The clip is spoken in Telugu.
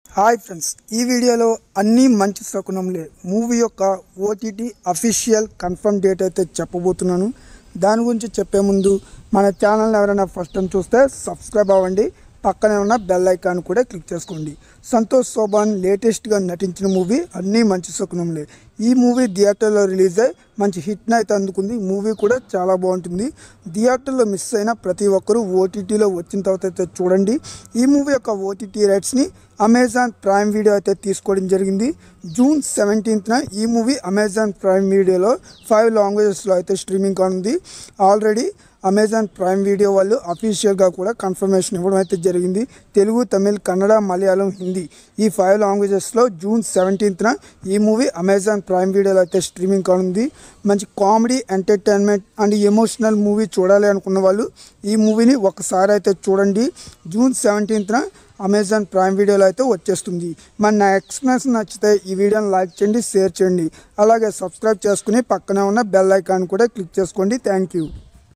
హాయ్ ఫ్రెండ్స్ ఈ వీడియోలో అన్నీ మంచి శకునంలే మూవీ యొక్క ఓటీటీ అఫీషియల్ కన్ఫర్మ్ డేట్ అయితే చెప్పబోతున్నాను దాని గురించి చెప్పే ముందు మన ఛానల్ని ఎవరైనా ఫస్ట్ టైం చూస్తే సబ్స్క్రైబ్ అవ్వండి పక్కనే ఉన్న బెల్ ఐకాన్ కూడా క్లిక్ చేసుకోండి సంతోష్ శోభాన్ లేటెస్ట్గా నటించిన మూవీ అన్నీ మంచి శకునంలే ఈ మూవీ థియేటర్లో రిలీజ్ అయ్యి మంచి హిట్ని అయితే అందుకుంది మూవీ కూడా చాలా బాగుంటుంది థియేటర్లో మిస్ అయిన ప్రతి ఒక్కరూ ఓటీటీలో వచ్చిన తర్వాత అయితే చూడండి ఈ మూవీ యొక్క ఓటీటీ రైట్స్ని అమెజాన్ ప్రైమ్ వీడియో అయితే తీసుకోవడం జరిగింది జూన్ సెవెంటీన్త్న ఈ మూవీ అమెజాన్ ప్రైమ్ వీడియోలో ఫైవ్ లాంగ్వేజెస్లో అయితే స్ట్రీమింగ్ కానుంది ఆల్రెడీ అమెజాన్ ప్రైమ్ వీడియో వాళ్ళు అఫీషియల్గా కూడా కన్ఫర్మేషన్ ఇవ్వడం అయితే జరిగింది తెలుగు తమిళ్ కన్నడ మలయాళం హిందీ ఈ ఫైవ్ లాంగ్వేజెస్లో జూన్ సెవెంటీన్త్న ఈ మూవీ అమెజాన్ ప్రైమ్ వీడియోలో అయితే స్ట్రీమింగ్ కానుంది మంచి comedy entertainment and emotional movie చూడాలి అనుకున్న వాళ్ళు ఈ మూవీని ఒకసారి అయితే చూడండి జూన్ సెవెంటీన్త్న అమెజాన్ ప్రైమ్ వీడియోలో అయితే వచ్చేస్తుంది మన నా ఎక్స్ప్లెనేషన్ నచ్చితే ఈ వీడియోని లైక్ చేయండి షేర్ చేయండి అలాగే సబ్స్క్రైబ్ చేసుకుని పక్కనే ఉన్న బెల్ ఐకాన్ కూడా క్లిక్ చేసుకోండి థ్యాంక్ యూ